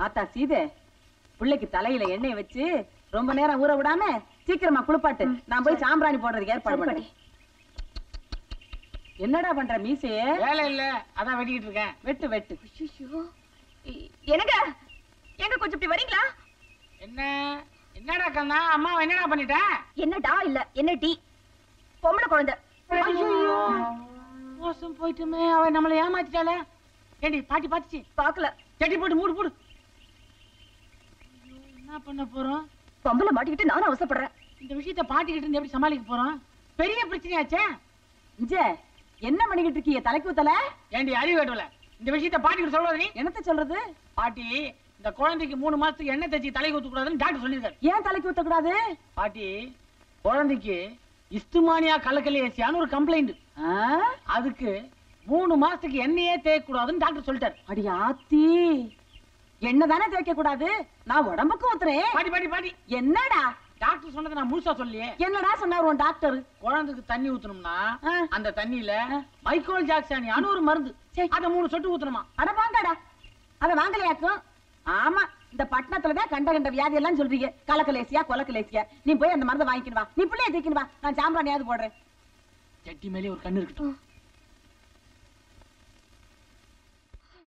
ஆத்தா சீதே பிள்ளைக்கு தலையில எண்ணெய் வச்சு ரொம்ப நேரம் ஊற விடாம சீக்கிரமா குளிப்பாட்டு நான் போய் சாம்பிராணி போடுறதுக்கு ஏற்பாடு சரி, பண்ணேன் என்னடா பண்ற மீசைய வேலை இல்ல அதான் வெட்டிக்கிட்டு இருக்கேன் வெட்டு வெட்டு ஐயோ என்னங்க எங்க கொஞ்சம் இப்படி வரீங்களா என்ன என்னடா கண்ணா அம்மா என்னடா பண்ணிட்ட என்னடா இல்ல என்ன டி பொம்பளை குழந்தை ஐயோ மோசம் போயிட்டுமே அவ நம்மளை ஏமாத்திட்டாளே ஏண்டி பாட்டி பாத்துச்சு பாக்கல சட்டி போட்டு மூடு போடு ஐயோ, என்ன பண்ண போறோம் பொம்பளை மாட்டிக்கிட்டு நானும் அவசரப்படுறேன் இந்த விஷயத்த பாட்டிக்கிட்டு இருந்து எப்படி சமாளிக்க போறோம் பெரிய பிரச்சனையாச்சே இஞ்ச என்ன பண்ணிக்கிட்டு இருக்கீங்க தலைக்கு ஊத்தல ஏண்டி அறிவு வேட்டுல இந்த விஷயத்த பாட்டிக்கிட்ட சொல்றது நீ என்னத்த சொல்றது பாட்டி இந்த குழந்தைக்கு மூணு மாசத்துக்கு எண்ணெய் தேய்ச்சி தலைக்கு ஊத்த கூடாதுன்னு டாக்டர் சொல்லியிருக்காரு ஏன் தலைக்கு ஊத்த கூடாது பாட்டி குழந்தைக்கு இஸ்துமானியா கலக்கலேசியான்னு ஒரு கம்ப்ளைண்ட் ஆ? அதுக்கு மூணு மாசத்துக்கு எண்ணெயே தேய்க்க கூடாதுன்னு டாக்டர் சொல்லிட்டாரு அடி ஆத்தி என்ன தானே தேய்க்க கூடாது நான் உடம்புக்கு ஊத்துறேன் பாட்டி பாட்டி பாட்டி என்னடா டாக்டர் சொன்னதை நான் முழுசா சொல்லியே என்னடா சொன்னார் உன் டாக்டர் குழந்தைக்கு தண்ணி ஊத்தணும்னா ஆ. அந்த தண்ணியில ஆ. மைக்கோல் ஜாக்சானியான்னு ஒரு மருந்து சே. அத மூணு சொட்டு ஊத்தணுமா அட வாங்கடா அத வாங்கலையாக்கும் ஆமா இந்த பட்டணத்துல தான் கண்ட கண்ட வியாதி எல்லாம் சொல்றீங்க கலக்கலேசியா கொலக்கலேசியா நீ போய் அந்த மருந்தை வாங்கிக்கணும் வா நீ பிள்ளைய தூக்கின்னு வா நான் சாம்பிராணியாவது போடுறேன் சட்டி மேலே ஒரு கண்ணு இருக்கட்டும்